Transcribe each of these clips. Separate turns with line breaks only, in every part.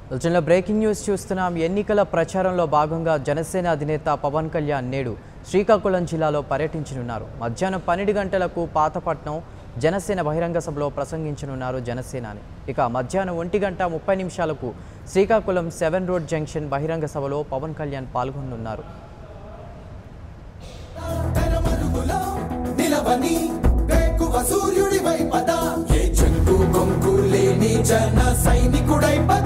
బులెటిన్లో breaking news చూస్తున్నాం ఎన్నికల ప్రచారంలో భాగంగా జనసేన అధినేత పవన్ కళ్యాణ్ నేడు శ్రీకాకుళం జిల్లాలో పర్యటించనున్నారు మధ్యాహ్నం పన్నెండు గంటలకు పాతపట్నం జనసేన బహిరంగ సభలో ప్రసంగించనున్నారు జనసేనాని ఇక మధ్యాహ్నం ఒంటి గంట ముప్పై నిమిషాలకు శ్రీకాకుళం సెవెన్ రోడ్ జంక్షన్ బహిరంగ సభలో పవన్ కళ్యాణ్ పాల్గొనున్నారు
తెరమరుగులో నిలవని వేకువ సూర్యుడివై పద ఏ చెంగు కొంకు లేని జన సైనికుడై పద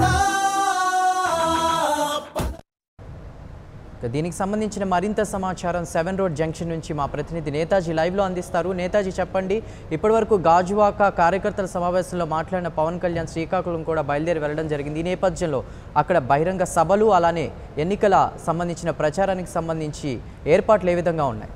ఇక దీనికి సంబంధించిన మరింత సమాచారం సెవెన్ రోడ్ జంక్షన్ నుంచి మా ప్రతినిధి నేతాజీ లైవ్లో అందిస్తారు నేతాజీ చెప్పండి ఇప్పటివరకు గాజువాక కార్యకర్తల సమావేశంలో మాట్లాడిన పవన్ కళ్యాణ్ శ్రీకాకుళం కూడా బయలుదేరి వెళ్ళడం జరిగింది ఈ నేపథ్యంలో అక్కడ బహిరంగ సభలు అలానే ఎన్నికల సంబంధించిన ప్రచారానికి సంబంధించి ఏర్పాట్లు ఏ విధంగా ఉన్నాయి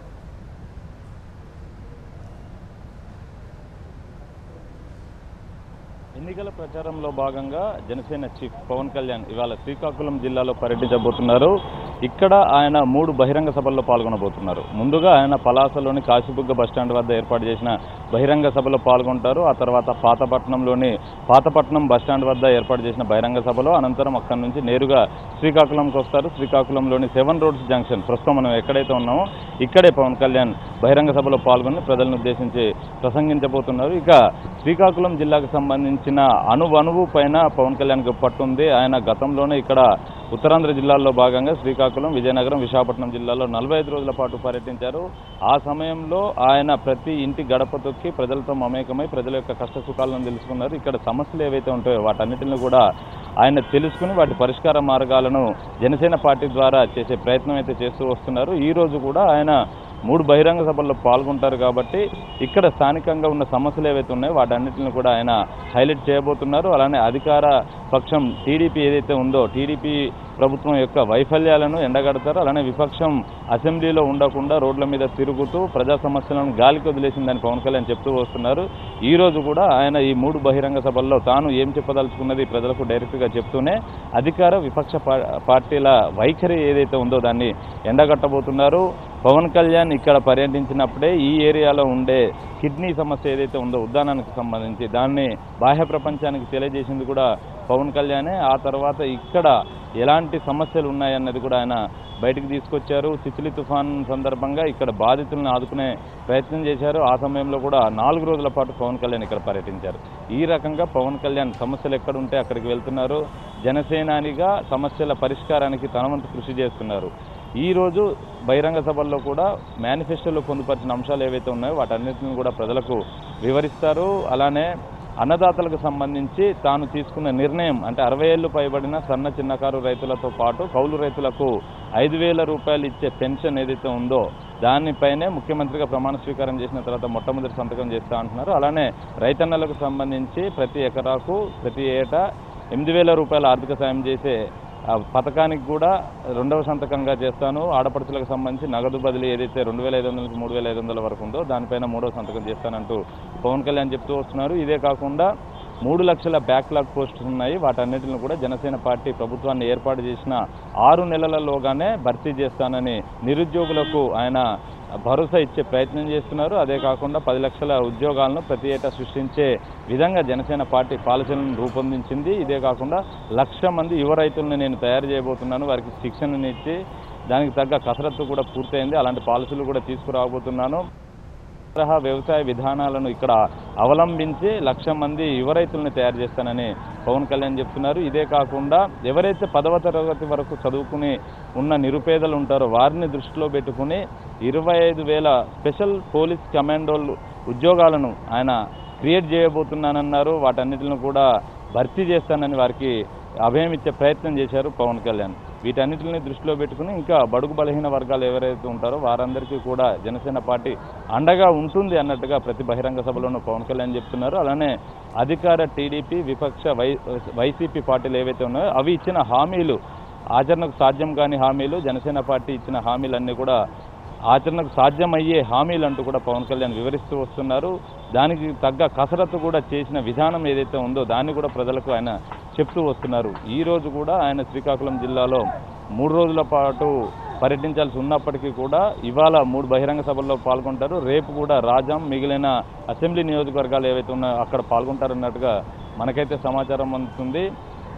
ఎన్నికల ప్రచారంలో భాగంగా జనసేన చీఫ్ పవన్ కళ్యాణ్ ఇవాళ శ్రీకాకుళం జిల్లాలో పర్యటించబోతున్నారు ఇక్కడ ఆయన మూడు బహిరంగ సభల్లో పాల్గొనబోతున్నారు ముందుగా ఆయన పలాసలోని కాశీబుగ్గ బస్టాండ్ వద్ద ఏర్పాటు చేసిన బహిరంగ సభలో పాల్గొంటారు ఆ తర్వాత పాతపట్నంలోని పాతపట్నం బస్టాండ్ వద్ద ఏర్పాటు చేసిన బహిరంగ సభలో అనంతరం అక్కడి నుంచి నేరుగా శ్రీకాకుళంకి వస్తారు శ్రీకాకుళంలోని సెవెన్ రోడ్స్ జంక్షన్ ప్రస్తుతం మనం ఎక్కడైతే ఉన్నామో ఇక్కడే పవన్ కళ్యాణ్ బహిరంగ సభలో పాల్గొని ప్రజలను ఉద్దేశించి ప్రసంగించబోతున్నారు ఇక శ్రీకాకుళం జిల్లాకు సంబంధించిన అణువణువు పైన పవన్ కళ్యాణ్కి పట్టుంది ఆయన గతంలోనే ఇక్కడ ఉత్తరాంధ్ర జిల్లాల్లో భాగంగా శ్రీకాకుళం విజయనగరం విశాఖపట్నం జిల్లాలో నలభై ఐదు రోజుల పాటు పర్యటించారు ఆ సమయంలో ఆయన ప్రతి ఇంటి గడప తొక్కి ప్రజలతో మమేకమై ప్రజల యొక్క కష్ట సుఖాలను తెలుసుకున్నారు ఇక్కడ సమస్యలు ఏవైతే ఉంటాయో వాటన్నిటిని కూడా ఆయన తెలుసుకుని వాటి పరిష్కార మార్గాలను జనసేన పార్టీ ద్వారా చేసే ప్రయత్నం అయితే చేస్తూ వస్తున్నారు ఈ రోజు కూడా ఆయన మూడు బహిరంగ సభల్లో పాల్గొంటారు కాబట్టి ఇక్కడ స్థానికంగా ఉన్న సమస్యలు ఏవైతే ఉన్నాయో వాటన్నిటిని కూడా ఆయన హైలైట్ చేయబోతున్నారు అలానే అధికార పక్షం టీడీపీ ఏదైతే ఉందో టీడీపీ ప్రభుత్వం యొక్క వైఫల్యాలను ఎండగడతారు అలానే విపక్షం అసెంబ్లీలో ఉండకుండా రోడ్ల మీద తిరుగుతూ ప్రజా సమస్యలను గాలికి వదిలేసిందని పవన్ కళ్యాణ్ చెప్తూ వస్తున్నారు ఈ రోజు కూడా ఆయన ఈ మూడు బహిరంగ సభల్లో తాను ఏం చెప్పదలుచుకున్నది ప్రజలకు డైరెక్ట్గా చెప్తూనే అధికార విపక్ష పా- పార్టీల వైఖరి ఏదైతే ఉందో దాన్ని ఎండగట్టబోతున్నారు పవన్ కళ్యాణ్ ఇక్కడ పర్యటించినప్పుడే ఈ ఏరియాలో ఉండే కిడ్నీ సమస్య ఏదైతే ఉందో ఉద్దానానికి సంబంధించి దాన్ని బాహ్య ప్రపంచానికి తెలియజేసింది కూడా పవన్ కళ్యాణే ఆ తర్వాత ఇక్కడ ఎలాంటి సమస్యలు ఉన్నాయన్నది కూడా ఆయన బయటికి తీసుకొచ్చారు తిత్లీ తుఫాన్ సందర్భంగా ఇక్కడ బాధితులను ఆదుకునే ప్రయత్నం చేశారు ఆ సమయంలో కూడా నాలుగు రోజుల పాటు పవన్ కళ్యాణ్ ఇక్కడ పర్యటించారు ఈ రకంగా పవన్ కళ్యాణ్ సమస్యలు ఎక్కడుంటే అక్కడికి వెళ్తున్నారు జనసేనానిగా సమస్యల పరిష్కారానికి తన వంతు కృషి చేస్తున్నారు ఈ రోజు బహిరంగ సభల్లో కూడా మేనిఫెస్టోలో పొందుపరిచిన అంశాలు ఏవైతే ఉన్నాయో వాటన్నిటిని కూడా ప్రజలకు వివరిస్తారు అలానే అన్నదాతలకు సంబంధించి తాను తీసుకున్న నిర్ణయం అంటే అరవై ఏళ్ళు పైబడిన సన్న చిన్నకారు రైతులతో పాటు కౌలు రైతులకు ఐదు వేల రూపాయలు ఇచ్చే పెన్షన్ ఏదైతే ఉందో దానిపైనే ముఖ్యమంత్రిగా ప్రమాణ స్వీకారం చేసిన తర్వాత మొట్టమొదటి సంతకం చేస్తా అంటున్నారు అలానే రైతన్నలకు సంబంధించి ప్రతి ఎకరాకు ప్రతి ఏటా ఎనిమిది వేల రూపాయల ఆర్థిక సాయం చేసే ఆ పథకానికి కూడా రెండవ సంతకంగా చేస్తాను ఆడపడుచులకు సంబంధించి నగదు బదిలీ ఏదైతే రెండు వేల ఐదు వందల నుంచి మూడు వేల ఐదు వందల వరకు ఉందో దానిపైన మూడవ సంతకం చేస్తానంటూ పవన్ కళ్యాణ్ చెప్తూ వస్తున్నారు ఇదే కాకుండా మూడు లక్షల బ్యాక్లాగ్ పోస్టులు ఉన్నాయి వాటన్నిటిని కూడా జనసేన పార్టీ ప్రభుత్వాన్ని ఏర్పాటు చేసిన ఆరు నెలలలోగానే భర్తీ చేస్తానని నిరుద్యోగులకు ఆయన భరోసా ఇచ్చే ప్రయత్నం చేస్తున్నారు అదే కాకుండా పది లక్షల ఉద్యోగాలను ప్రతి ఏటా సృష్టించే విధంగా జనసేన పార్టీ పాలసీలను రూపొందించింది ఇదే కాకుండా లక్ష మంది యువ రైతులను నేను తయారు చేయబోతున్నాను వారికి శిక్షణనిచ్చి దానికి తగ్గ కసరత్తు కూడా పూర్తయింది అలాంటి పాలసీలు కూడా తీసుకురాబోతున్నాను తరహా వ్యవసాయ విధానాలను ఇక్కడ అవలంబించి లక్ష మంది యువ రైతులను తయారు చేస్తానని పవన్ కళ్యాణ్ చెప్తున్నారు ఇదే కాకుండా ఎవరైతే పదవ తరగతి వరకు చదువుకుని ఉన్న నిరుపేదలు ఉంటారో వారిని దృష్టిలో పెట్టుకుని ఇరవై ఐదు వేల స్పెషల్ పోలీస్ కమాండోలు ఉద్యోగాలను ఆయన క్రియేట్ చేయబోతున్నానన్నారు వాటన్నిటిని కూడా భర్తీ చేస్తానని వారికి అభయం ఇచ్చే ప్రయత్నం చేశారు పవన్ కళ్యాణ్ వీటన్నిటిని దృష్టిలో పెట్టుకుని ఇంకా బడుగు బలహీన వర్గాలు ఎవరైతే ఉంటారో వారందరికీ కూడా జనసేన పార్టీ అండగా ఉంటుంది అన్నట్టుగా ప్రతి బహిరంగ సభలోనూ పవన్ కళ్యాణ్ చెప్తున్నారు అలానే అధికార టీడీపీ విపక్ష వై వైసీపీ పార్టీలు ఏవైతే ఉన్నాయో అవి ఇచ్చిన హామీలు ఆచరణకు సాధ్యం కాని హామీలు జనసేన పార్టీ ఇచ్చిన హామీలన్నీ కూడా ఆచరణకు సాధ్యమయ్యే హామీలు అంటూ కూడా పవన్ కళ్యాణ్ వివరిస్తూ వస్తున్నారు దానికి తగ్గ కసరత్తు కూడా చేసిన విధానం ఏదైతే ఉందో దాన్ని కూడా ప్రజలకు ఆయన చెప్తూ వస్తున్నారు ఈ రోజు కూడా ఆయన శ్రీకాకుళం జిల్లాలో మూడు రోజుల పాటు పర్యటించాల్సి ఉన్నప్పటికీ కూడా ఇవాళ మూడు బహిరంగ సభల్లో పాల్గొంటారు రేపు కూడా రాజాం మిగిలిన అసెంబ్లీ నియోజకవర్గాలు ఏవైతే ఉన్నాయో అక్కడ పాల్గొంటారన్నట్టుగా మనకైతే సమాచారం అందుతుంది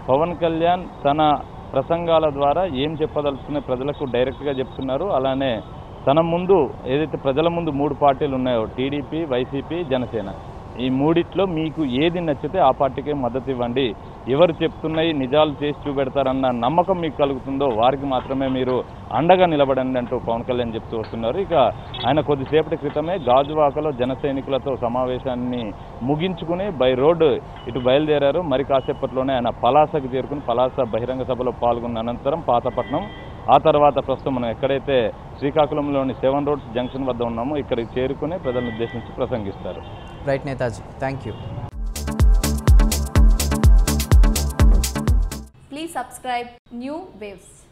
పవన్ కళ్యాణ్ తన ప్రసంగాల ద్వారా ఏం చెప్పదలుచుకునే ప్రజలకు డైరెక్ట్గా చెప్తున్నారు అలానే తన ముందు ఏదైతే ప్రజల ముందు మూడు పార్టీలు ఉన్నాయో టీడీపీ వైసీపీ జనసేన ఈ మూడిట్లో మీకు ఏది నచ్చితే ఆ పార్టీకే మద్దతు ఇవ్వండి ఎవరు చెప్తున్నాయి నిజాలు చేసి చూపెడతారన్న నమ్మకం మీకు కలుగుతుందో వారికి మాత్రమే మీరు అండగా నిలబడండి అంటూ పవన్ కళ్యాణ్ చెప్తూ వస్తున్నారు ఇక ఆయన కొద్దిసేపటి క్రితమే గాజువాకలో జన సైనికులతో సమావేశాన్ని ముగించుకుని బై రోడ్డు ఇటు బయలుదేరారు మరి కాసేపట్లోనే ఆయన పలాసకు చేరుకుని పలాస బహిరంగ సభలో పాల్గొన్న అనంతరం పాతపట్నం ఆ తర్వాత ప్రస్తుతం మనం ఎక్కడైతే శ్రీకాకుళంలోని సెవెన్ రోడ్స్ జంక్షన్ వద్ద ఉన్నామో ఇక్కడికి చేరుకుని ప్రజలను ఉద్దేశించి ప్రసంగిస్తారు
right Netaji thank you
Please subscribe New Waves.